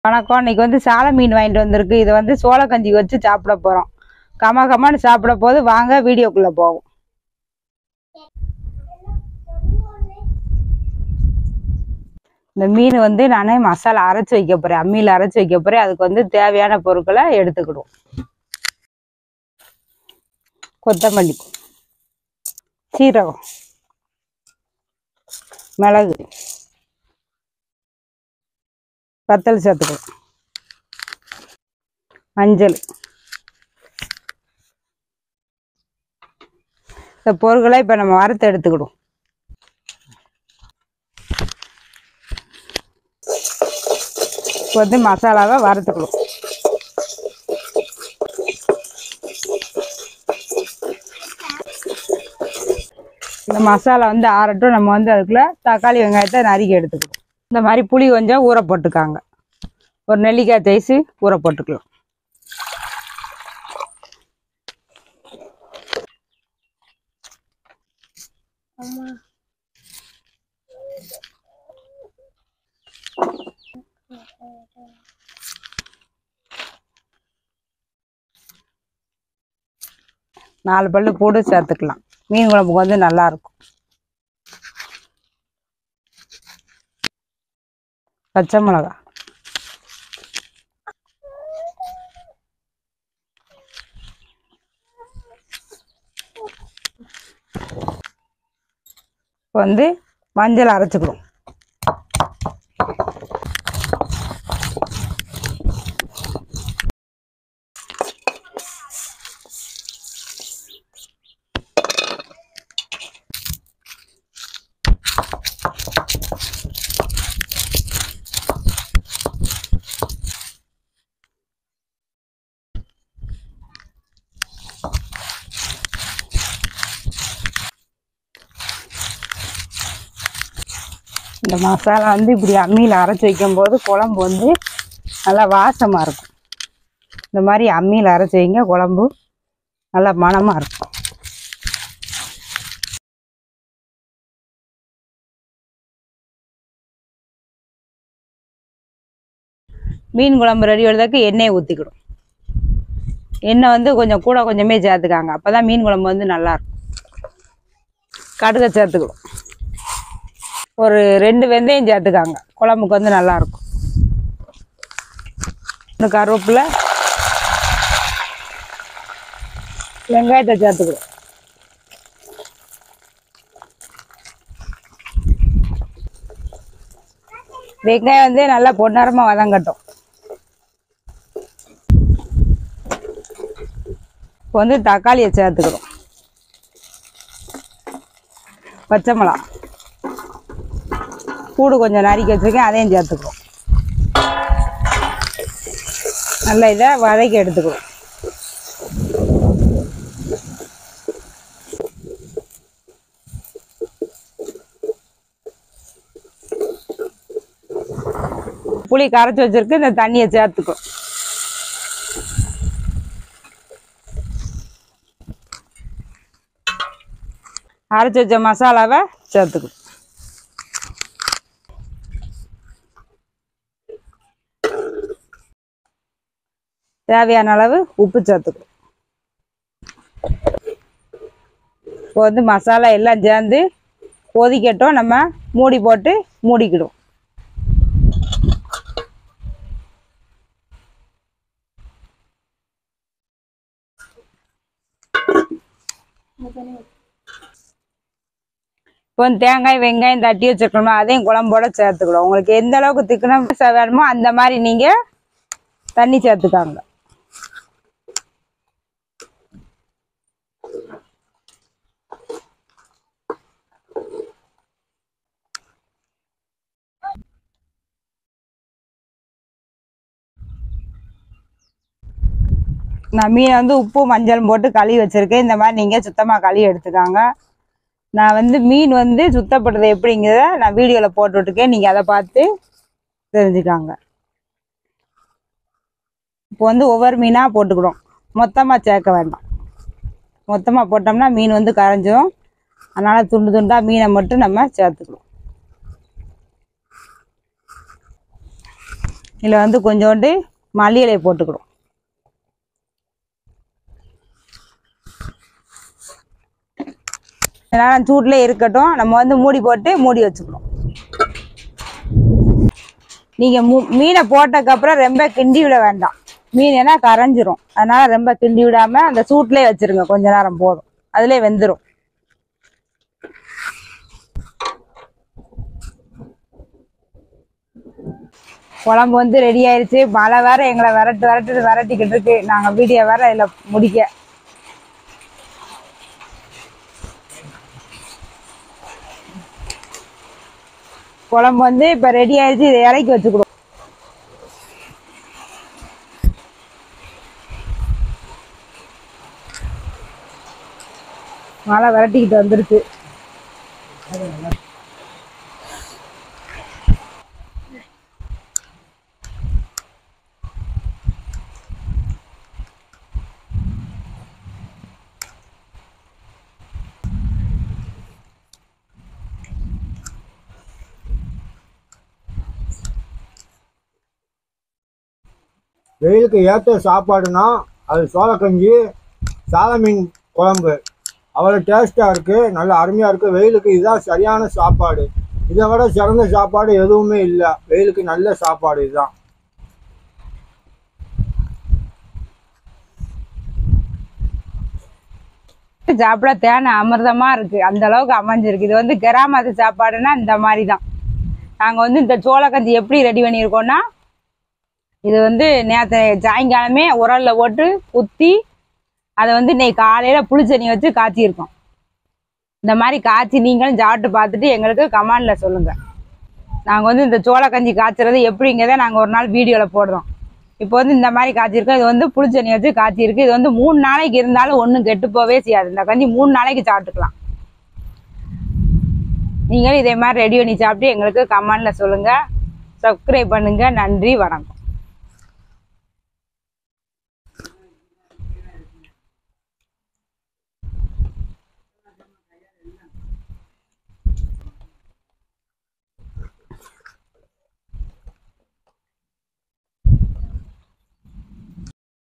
வணக்கம் இன்னைக்கு வந்து சாலை மீன் வாங்கிட்டு வந்திருக்கு இதை வந்து சோளக்கஞ்சி வச்சு சாப்பிட போகிறோம் கம கமான்னு சாப்பிட போது வாங்க வீடியோக்குள்ளே போவோம் இந்த மீன் வந்து நான் மசாலா அரைச்சி வைக்க போகிறேன் அம்மியில் அரைச்சி வைக்க போகிறேன் அதுக்கு வந்து தேவையான பொருட்களை எடுத்துக்கிடுவோம் கொத்தமல்லி சீரகம் மிளகு வத்தல் சேர்த்துக்கலாம் மஞ்சள் இந்த பொருட்களை இப்போ நம்ம வறுத்து எடுத்துக்கிடுவோம் இப்போ வந்து மசாலாவை வறுத்துக்கிடுவோம் இந்த மசாலா வந்து ஆறட்டும் நம்ம வந்து அதுக்குள்ள தக்காளி வெங்காயத்தை நறுக்கி எடுத்துக்கணும் இந்த மாதிரி புளி கொஞ்சம் ஊற போட்டுக்காங்க ஒரு நெல்லிக்காய் தேய்ச்சி ஊற போட்டுக்கலாம் நாலு பல்லு போட்டு சேர்த்துக்கலாம் மீன் குழம்புக்கு வந்து நல்லா இருக்கும் பச்சை மிளகா இப்போ வந்து மஞ்சள் அரைச்சிக்கிறோம் இந்த மசாலா வந்து இப்படி அம்மியில் அரைச்சி வைக்கும்போது குழம்பு வந்து நல்லா வாசமாக இருக்கும் இந்த மாதிரி அம்மியில் அரைச்சி வைங்க குழம்பு நல்லா மணமாக இருக்கும் மீன் குழம்பு ரெடி பண்ணுறதுக்கு எண்ணெயை ஊற்றிக்கிடும் எண்ணெய் வந்து கொஞ்சம் கூட கொஞ்சமே சேர்த்துக்காங்க அப்போ தான் மீன் குழம்பு வந்து நல்லாயிருக்கும் கடுகை சேர்த்துக்கிடும் ஒரு ரெண்டு வெந்தயம் சேர்த்துக்காங்க குழம்புக்கு வந்து நல்லா இருக்கும் இந்த கருவேப்பிலை வெங்காயத்தை சேர்த்துக்கிறோம் வெங்காயம் வந்து நல்லா பொன்னரமாக வதங்கட்டும் இப்போ வந்து தக்காளியை சேர்த்துக்கிறோம் பச்சை மிளகா கூடு கொஞ்சம் நறுக்கி வச்சுருக்கேன் அதையும் சேர்த்துக்குவோம் நல்லா இதை வதக்கி எடுத்துக்குவோம் புளி கரைச்சி வச்சிருக்கு இந்த தண்ணியை சேர்த்துக்கும் அரைச்சி வச்ச மசாலாவை சேர்த்துக்கும் தேவையான அளவு உப்பு சேர்த்துக்கணும் இப்போ வந்து மசாலா எல்லாம் சேர்ந்து கொதிக்கட்டும் நம்ம மூடி போட்டு மூடிக்கிடும் இப்போ வந்து தேங்காய் வெங்காயம் தட்டி வச்சிருக்கணுமா அதையும் குழம்போட சேர்த்துக்கணும் உங்களுக்கு எந்த அளவுக்கு திக்கணும் வேணுமோ அந்த மாதிரி நீங்கள் தண்ணி சேர்த்துக்காங்க நான் மீனை வந்து உப்பு மஞ்சள் போட்டு கழுவி வச்சிருக்கேன் இந்த மாதிரி நீங்கள் சுத்தமாக கழுவி எடுத்துக்காங்க நான் வந்து மீன் வந்து சுத்தப்படுறது எப்படிங்கிறத நான் வீடியோவில் போட்டுட்ருக்கேன் நீங்கள் அதை பார்த்து தெரிஞ்சுக்காங்க இப்போ வந்து ஒவ்வொரு மீனாக போட்டுக்கிடும் மொத்தமாக சேர்க்க வேண்டாம் மொத்தமாக போட்டோம்னா மீன் வந்து கரைஞ்சிரும் அதனால் துண்டு துண்டாக மீனை மட்டும் நம்ம சேர்த்துக்கணும் இதில் வந்து கொஞ்சோண்டு மல்லி இலையை போட்டுக்கிறோம் நேரம் சூட்டில் இருக்கட்டும் நம்ம வந்து மூடி போட்டு மூடி வச்சுக்கணும் நீங்கள் மூ மீனை போட்டதுக்கப்புறம் ரொம்ப கிண்டி விட வேண்டாம் மீன் ஏன்னா கரைஞ்சிரும் அதனால ரொம்ப கிண்டி விடாம அந்த சூட்லேயே வச்சிருங்க கொஞ்ச நேரம் போதும் அதிலே வெந்துடும் குழம்பு வந்து ரெடி ஆயிருச்சு மழை வேற எங்களை விரட்டு விரட்டு விரட்டிக்கிட்டு இருக்கு நாங்கள் வீடியோ வேற இதில் முடிக்க குழம்பு வந்து இப்போ ரெடி ஆயிடுச்சு இதை இறக்கி வச்சுக்கிடுவோம் மழை விரட்டிக்கிட்டு வந்துருச்சு வெயிலுக்கு ஏற்ற சாப்பாடுனா அது சோளக்கஞ்சி சால மீன் குழம்பு அவ்வளோ டேஸ்ட்டாக இருக்குது நல்ல அருமையாக இருக்குது வெயிலுக்கு இதுதான் சரியான சாப்பாடு இதை விட சிறந்த சாப்பாடு எதுவுமே இல்லை வெயிலுக்கு நல்ல சாப்பாடு இதுதான் சாப்பிட தேனை அமிர்தமா இருக்கு அந்த அளவுக்கு அமைஞ்சிருக்கு இது வந்து கிராமத்து சாப்பாடுன்னா இந்த மாதிரி தான் நாங்கள் வந்து இந்த சோளக்கஞ்சி எப்படி ரெடி பண்ணியிருக்கோம்னா இது வந்து நேற்று சாயங்காலமே உரல்ல போட்டு குத்தி அதை வந்து இன்னைக்கு காலையில் புளிச்செண்ணி வச்சு காய்ச்சிருக்கோம் இந்த மாதிரி காய்ச்சி நீங்களும் சாப்பிட்டு பார்த்துட்டு எங்களுக்கு கமெண்டில் சொல்லுங்கள் நாங்கள் வந்து இந்த சோளக்கஞ்சி காய்ச்சறது எப்படிங்கிறத நாங்கள் ஒரு நாள் வீடியோவில் போடுறோம் இப்போ வந்து இந்த மாதிரி காய்ச்சிருக்கோம் இது வந்து புளிச்செண்ணி வச்சு காய்ச்சிருக்கு இது வந்து மூணு நாளைக்கு இருந்தாலும் ஒன்றும் கெட்டு போவே செய்யாது இந்த கஞ்சி மூணு நாளைக்கு சாப்பிட்டுக்கலாம் நீங்களும் இதே மாதிரி ரெடி பண்ணி சாப்பிட்டு எங்களுக்கு கமெண்டில் சொல்லுங்கள் சப்ஸ்கிரைப் பண்ணுங்கள் நன்றி வணக்கம்